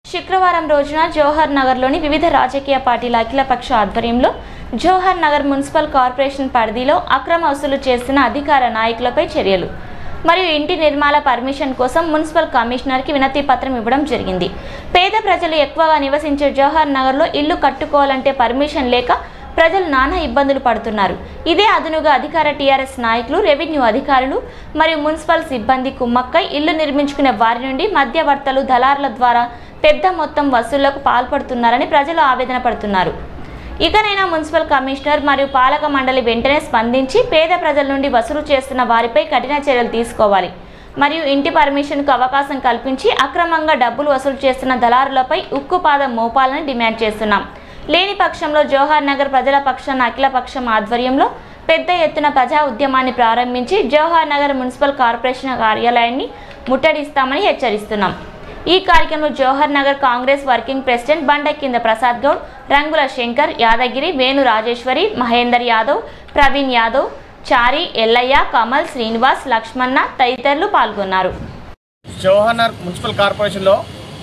శుక్రవారం రోజున జవహర్ నగర్లోని వివిధ రాజకీయ పార్టీల అఖిలపక్ష ఆధ్వర్యంలో జవహర్ నగర్ మున్సిపల్ కార్పొరేషన్ పరిధిలో అక్రమ వసూలు చేస్తున్న అధికార నాయకులపై చర్యలు మరియు ఇంటి నిర్మాణ పర్మిషన్ కోసం మున్సిపల్ కమిషనర్కి వినతి పత్రం ఇవ్వడం జరిగింది పేద ప్రజలు ఎక్కువగా నివసించే జవహర్ నగర్లో ఇల్లు కట్టుకోవాలంటే పర్మిషన్ లేక ప్రజలు నానా ఇబ్బందులు పడుతున్నారు ఇదే అదునుగా అధికార టీఆర్ఎస్ నాయకులు రెవెన్యూ అధికారులు మరియు మున్సిపల్ సిబ్బంది కుమ్మక్కై ఇల్లు నిర్మించుకునే వారి నుండి మధ్యవర్తలు దళారుల ద్వారా పెద్ద మొత్తం వసూళ్లకు పాల్పడుతున్నారని ప్రజలు ఆవేదన పడుతున్నారు ఇకనైనా మున్సిపల్ కమిషనర్ మరియు పాలక మండలి వెంటనే స్పందించి పేద ప్రజల నుండి వసూలు చేస్తున్న వారిపై కఠిన చర్యలు తీసుకోవాలి మరియు ఇంటి పర్మిషన్కు అవకాశం కల్పించి అక్రమంగా డబ్బులు వసూలు చేస్తున్న దళారులపై ఉక్కుపాదం మోపాలని డిమాండ్ చేస్తున్నాం లేని పక్షంలో జవహర్ నగర్ ప్రజల పక్షాన అఖిల పక్షం ఆధ్వర్యంలో పెద్ద ఎత్తున ప్రజా ఉద్యమాన్ని ప్రారంభించి జవహర్ నగర్ మున్సిపల్ కార్పొరేషన్ కార్యాలయాన్ని ముట్టడిస్తామని హెచ్చరిస్తున్నాం ఈ కార్యక్రమంలో Jawahar Nagar Congress working president బండ కింద ప్రసాద్ గౌడ్ రంగుల శంకర్ యాదగిరి వేణు రాజేశ్వరి మహేందర్ యాదవ్ ప్రవీణ్ యాదవ్ చారి ఎల్లయ్య కమల్ శ్రీనివాస్ లక్ష్మణ తదితరులు పాల్గొన్నారు జవహర్నగర్ మున్సిపల్ కార్పొరేషన్లో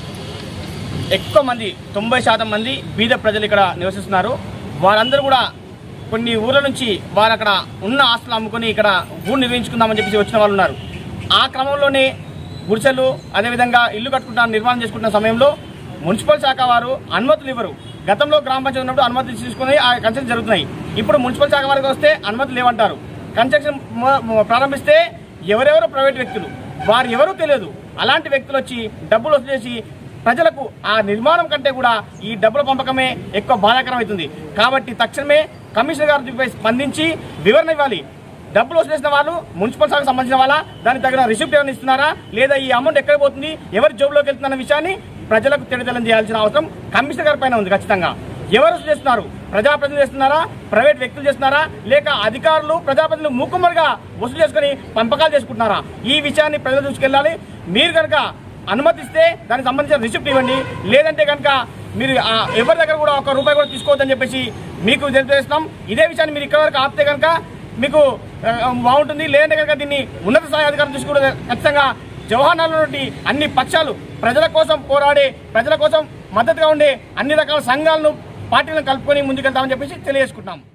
ఎక్కువ మంది తొంభై శాతం మంది బీద ప్రజలు ఇక్కడ నివసిస్తున్నారు వారందరూ కూడా కొన్ని ఊర్ల నుంచి వారు అక్కడ ఉన్న ఆస్తులు అమ్ముకొని ఇక్కడ ఊరు నిర్వహించుకుందామని చెప్పేసి వచ్చిన వాళ్ళు ఉన్నారు ఆ క్రమంలోనే గుడిసెలు అదేవిధంగా ఇల్లు కట్టుకుంటా నిర్మాణం చేసుకుంటున్న సమయంలో మున్సిపల్ శాఖ వారు అనుమతులు ఇవ్వరు గతంలో గ్రామ పంచాయతీ ఉన్నప్పుడు అనుమతులు తీసుకుని ఆ కన్స్ట్రక్షన్ జరుగుతున్నాయి ఇప్పుడు మున్సిపల్ శాఖ వారికి వస్తే అనుమతులు లేవంటారు కన్స్ట్రక్షన్ మొ- మొ- ప్రారంభిస్తే ఎవరెవరో ప్రైవేట్ వ్యక్తులు వారు ఎవరూ తెలియదు అలాంటి వ్యక్తులు వచ్చి డబ్బులు వసూలు చేసి ప్రజలకు ఆ నిర్మాణం కంటే కూడా ఈ డబ్బుల పంపకమే ఎక్కువ బాధాకరం అవుతుంది కాబట్టి తక్షణమే కమిషనర్ గారు దీనిపై స్పందించి వివరణ ఇవ్వాలి డబ్బులు వసూలు చేసిన వాళ్ళు మున్సిపల్ శాఖకు సంబంధించిన వాళ్ళ దానికి తగిన రిసిప్ట్ ఏమైనా ఇస్తున్నారా లేదా ఈ అమౌంట్ ఎక్కడ పోతుంది ఎవరి జోబులోకి వెళ్తుందన్న విషయాన్ని ప్రజలకు తెలియజేయాలని చేయాల్సిన అవసరం కమిషనర్ గారి పైన ఉంది ఖచ్చితంగా ఎవరు వసూలు చేస్తున్నారు ప్రజాప్రతినిధులు చేస్తున్నారా ప్రైవేట్ వ్యక్తులు చేస్తున్నారా లేక అధికారులు ప్రజాప్రతినిధులు మూకుమ్మడిగా వసూలు చేసుకుని పంపకాలు చేసుకుంటున్నారా ఈ విషయాన్ని ప్రజలు చూసుకెళ్ళాలి మీరు కనుక అనుమతిస్తే దానికి సంబంధించిన రిసిప్ట్ ఇవ్వండి లేదంటే కనుక మీరు ఆ ఎవరి దగ్గర కూడా ఒక రూపాయి కూడా తీసుకోవద్దని చెప్పేసి మీకు తెలియజేస్తున్నాం ఇదే విషయాన్ని మీరు ఇక్కడ వరకు ఆపితే కనుక మీకు ఆ, బాగుంటుంది లేదంటే కనుక దీన్ని ఉన్నత స్థాయి అధికారులు తీసుకుంటే ఖచ్చితంగా జవహర్ నగర్ నుండి అన్ని పక్షాలు ప్రజల కోసం పోరాడే ప్రజల కోసం మద్దతుగా ఉండే అన్ని రకాల సంఘాలను పార్టీలను కలుపుకొని ముందుకెళ్తామని చెప్పేసి తెలియజేసుకుంటున్నాం